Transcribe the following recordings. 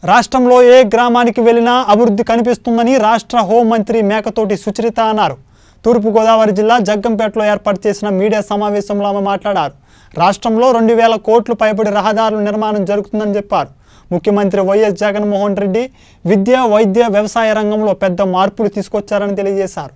రాష్ట్రంలో ఏ గ్రామానికి వెళ్ళినా అభివృద్ధి కనిపిస్తుందని రాష్ట్ర హోంమంత్రి మేకతోటి సుచరిత అన్నారు తూర్పుగోదావరి జిల్లా జగ్గంపేటలో ఏర్పాటు చేసిన మీడియా సమావేశంలో ఆమె మాట్లాడారు రాష్ట్రంలో రెండు వేల కోట్లు పైబడి రహదారుల నిర్మాణం జరుగుతుందని చెప్పారు ముఖ్యమంత్రి వైఎస్ జగన్మోహన్ రెడ్డి విద్య వైద్య వ్యవసాయ రంగంలో పెద్ద మార్పులు తీసుకొచ్చారని తెలియజేశారు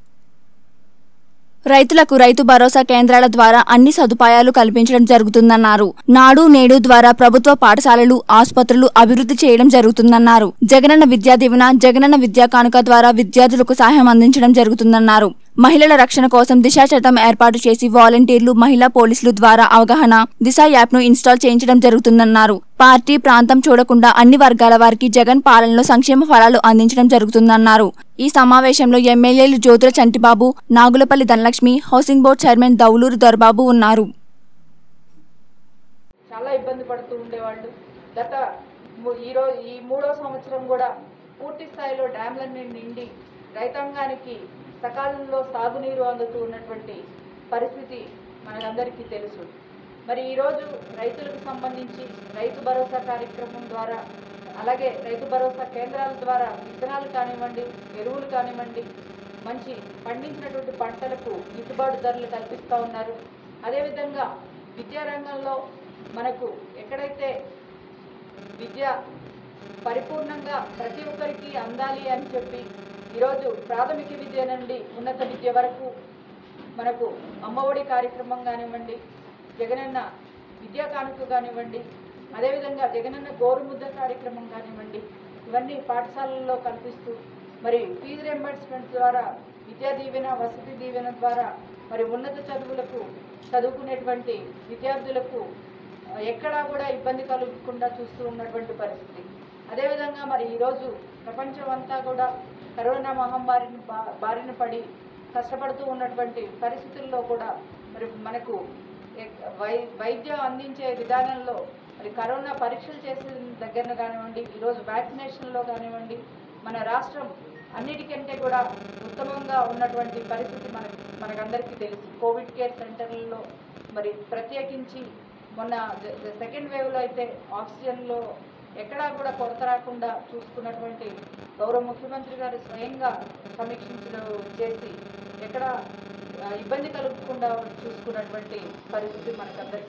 రైతులకు రైతు భరోసా కేంద్రాల ద్వారా అన్ని సదుపాయాలు కల్పించడం జరుగుతుందన్నారు నాడు నేడు ద్వారా ప్రభుత్వ పాఠశాలలు ఆసుపత్రులు అభివృద్ధి చేయడం జరుగుతుందన్నారు జగనన్న విద్యా దీవెన జగనన్న విద్యా కానుక ద్వారా విద్యార్థులకు సహాయం అందించడం జరుగుతుందన్నారు మహిళల రక్షణ కోసం దిశ చట్టం ఏర్పాటు చేసి వాలంటీర్లు మహిళా పోలీసులు ద్వారా అవగాహన దిశ యాప్ ను ఇన్స్టాల్ చేయించడం జరుగుతుందన్నారు పార్టీ ప్రాంతం చూడకుండా అన్ని వర్గాల వారికి జగన్ పాలనలో సంక్షేమ ఫలాలు అందించడం జరుగుతుందన్నారు ఈ సమావేశంలో ఎమ్మెల్యేలు Jyothula Chantibabu Nagulapalli Dhanalakshmi housing board chairman Dowluru Dorababu ఉన్నారు చాలా ఇబ్బంది పడుతూ ఉండేవాళ్ళు గత ము- ఈ రో ఈ మూడో సంవత్సరం కూడా పూర్తి స్థాయిలో డ్యాంలన్నీ నిండి రైతాంగానికి సకాలంలో సాగునీరు అందుతూ ఉన్నటువంటి పరిస్థితి మనకందరికీ తెలుసు మరి ఈరోజు రైతులకు సంబంధించి రైతు భరోసా కార్యక్రమం ద్వారా అలాగే రైతు భరోసా కేంద్రాల ద్వారా విత్తనాలు కానివ్వండి ఎరువులు కానివ్వండి మంచి పండించినటువంటి పంటలకు గిట్టుబాటు ధరలు కల్పిస్తూ ఉన్నారు అదేవిధంగా విద్యారంగంలో మనకు ఎక్కడైతే విద్య పరిపూర్ణంగా ప్రతి ఒక్కరికి అందాలి అని చెప్పి ఈరోజు ప్రాథమిక విద్య నుండి ఉన్నత విద్య వరకు మనకు అమ్మఒడి కార్యక్రమం కానివ్వండి జగనన్న విద్యా కానుక కానివ్వండి అదేవిధంగా జగనన్న గోరుముద్ద కార్యక్రమం కానివ్వండి ఇవన్నీ పాఠశాలల్లో కల్పిస్తూ మరి ఫీజు రియంబర్స్మెంట్ ద్వారా విద్యా దీవెన వసతి దీవెన ద్వారా మరి ఉన్నత చదువులకు చదువుకునేటువంటి విద్యార్థులకు ఆ, ఎక్కడా కూడా ఇబ్బంది కలగకుండా చూస్తూ ఉన్నటువంటి పరిస్థితి అదేవిధంగా మరి ఈరోజు ప్రపంచం అంతా కూడా కరోనా మహమ్మారిని బా- బారిన పడి కష్టపడుతూ ఉన్నటువంటి పరిస్థితుల్లో కూడా మరి మనకు ఎక్- వై వైద్యం అందించే విధానంలో మరి కరోనా పరీక్షలు చేసే దగ్గర కానివ్వండి ఈరోజు వ్యాక్సినేషన్లో కానివ్వండి మన రాష్ట్రం అన్నిటికంటే కూడా ఉత్తమంగా ఉన్నటువంటి పరిస్థితి మనకు మనకందరికీ తెలుసు కోవిడ్ కేర్ సెంటర్లలో మరి ప్రత్యేకించి మొన్న సెకండ్ వేవ్లో అయితే ఆక్సిజన్లో ఎక్కడా కూడా కొరత రాకుండా చూసుకున్నటువంటి గౌరవ ముఖ్యమంత్రి గారు స్వయంగా సమీక్షించడం చేసి ఎక్కడ ఆ, ఇబ్బంది కలగకుండా చూసుకున్నటువంటి పరిస్థితి మనకందరికీ